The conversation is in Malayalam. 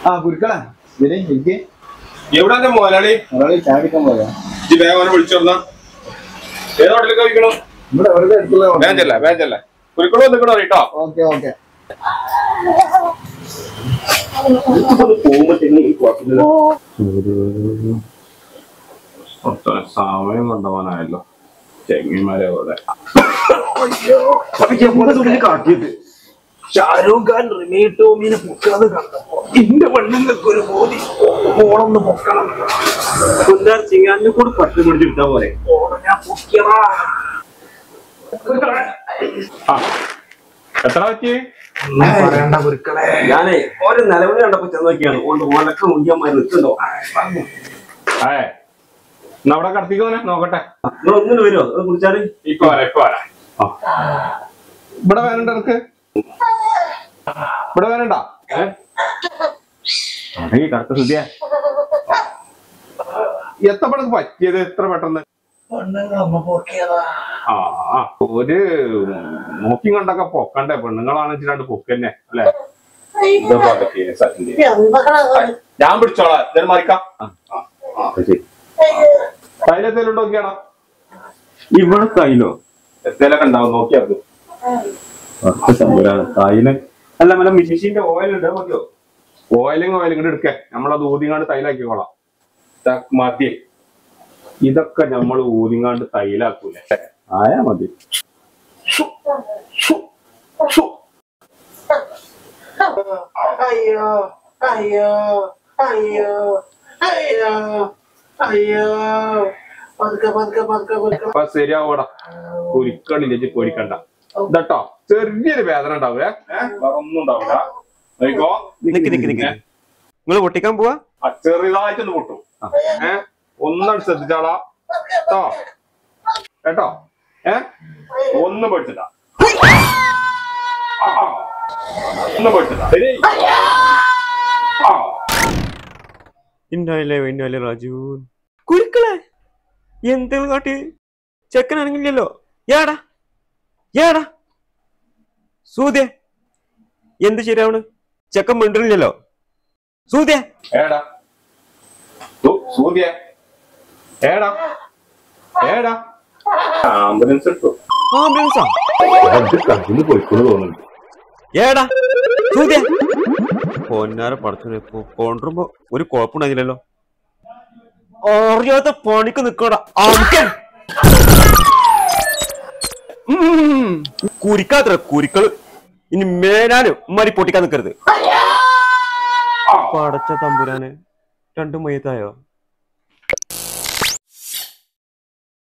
ആ കുരുക്കളാ ഇവരെ എനിക്ക് എവിടെ എന്റെ മോലാളി ഒരാളെ ചാടിക്കാൻ പോയാ ഇജ്ജ് വേഗം അവനെ വിളിച്ചോർന്ന ഏത് ഹോട്ടലിലേക്ക് കഴിക്കണോ ഇവിടെ വെറുതെ അടുത്തുള്ള വേഞ്ചല്ല വേഞ്ചല്ല കുരുക്കളോ നിൽക്കണോ കേട്ടോ ഓക്കെ ഓക്കെ സമയം കൊണ്ടുപോകാനായല്ലോ ചെങ്ങിമാരെ അവിടെ കാട്ടിയത് ഷാരൂഖ് ഖാൻ റിമി ടോമിനെ പൊക്കുന്നത് കണ്ടപ്പോ എന്റെ പെണ്ണുങ്ങൾക്ക് ഒരു ബോധി ഓളൊന്ന് പൊക്കണം കൊല്ലാൻ ചിങ്ങാനെ കൂടെ പട്ടി പിടിച്ചെടുത്താ പോലെ ഓളെ ഞാൻ പൊക്കിയതാ ആ എത്ര പറ്റി ഒന്നും പറയണ്ട കുരുക്കളെ ഞാനേ ഓരോ നിലവിളി കണ്ടപ്പോ ചെന്ന് നോക്കിയാണ് ഓണ്ട് ഓലൊക്കെ മുടിയന്മാർ നിൽക്കണ്ടോ ഏ എന്നാ അവിടെ കടത്തിക്കോനെ നോക്കട്ടെ നിങ്ങൾ ഒന്നിന് വരുമോ അത് കുടിച്ചാല് ഇപ്പൊ വരാം ഇപ്പൊ വരാം ആ. ഇവിടെ വരണ്ട എനിക്ക് ഇവിടെ വരണ്ട ഏ കടത്ത സ്ഥിതിയാ എത്തപ്പടക്ക് പറ്റിയത് എത്ര പെട്ടെന്ന് പെണ്ണുങ്ങളമ്മ പൊക്കിയതാ ആ ആ, ഒരു നോക്കി കണ്ടൊക്കെ പൊക്കണ്ടേ പെണ്ണുങ്ങളാണ് വെച്ചിട്ട് പൊക്കന്നെ അല്ലെ ഞാൻ പിടിച്ചോളാം എന്തായാലും മറിക്കാം തൈലത്തേലും നോക്കിയാണോ ഇവിടെ കയ്യിലോ എത്തേലൊക്കെ ഉണ്ടാവും നോക്കിയാക്കും തൈലം അല്ല മറ്റേ മിഷിന്റെ ഓയിൽ ഉണ്ട് അത് മതിയോ ഓയിലിങ് ഓയിലും കൂടെ എടുക്കേ നമ്മളത് ഊതിങ്ങാണ്ട് തൈലാക്കിക്കോളാം ദാ മതി ഇതൊക്കെ നമ്മൾ ഊതിങ്ങാണ്ട് തൈലാക്കൂലേ ആയാ മതി അയ്യോ അയ്യോ അയ്യോ അയ്യോ അയ്യോ പതുക്കെ പതുക്കെ പതുക്കെ പതുക്കെ അപ്പൊ ശരിയാവൂടാ കുരിക്കണില്ല പൊരിക്കണ്ട ഇതട്ടോ ചെറിയൊരു വേദന ഉണ്ടാവേ ഏഹ് വേറെ ഒന്നും ഉണ്ടാവില്ല നോക്കോ നിക്ക് നിക്ക് നിക്ക് നിങ്ങൾ പൊട്ടിക്കാൻ പോവാ ആ ചെറുതായിട്ടൊന്ന് പൊട്ടും ഏ ഒന്നാണ് ശ്രദ്ധിച്ചാളാ കേട്ടോ കേട്ടോ ഏ ഒന്നും പഠിച്ചില്ല ആ, ആ. ഒന്നും പഠിച്ചില്ല ശരി ആ ഇന്നല്ലേ ഇന്നല്ലേ രാജു കുരുക്കളെ എന്തെങ്കിലും കാട്ടി ചെക്കനാണെങ്കിലല്ലോ ഏടാ ഏടാ സൂര്യ എന്ത് ശരിയാവണ് ചെക്കൻ മിണ്ടണില്ലല്ലോ സൂര്യ ഏടാ സൂ- സൂര്യ ഏടാ ഏടാ ആംബുലൻസ് ഇട്ടു ആംബുലൻസാ അത് കയ്യിൽ പോയിക്കൊണ്ട് തോന്നുന്നുണ്ട് ഏടാ സൂര്യ പൊന്നാര പടച്ചോനെ കൊണ്ടുമ്പോ ഒരു കുഴപ്പമുണ്ടായില്ലല്ലോ അറിയാത്ത പണിക്ക് നിക്കണ അമുക്കൻ കുരിക്കാത്ര കുരിക്കള് ഇനി മേനാനും ഉമ്മാരി പൊട്ടിക്കാൻ നിക്കരുത് പടച്ച തമ്പുരാന് രണ്ടും മയ്യത്തായോ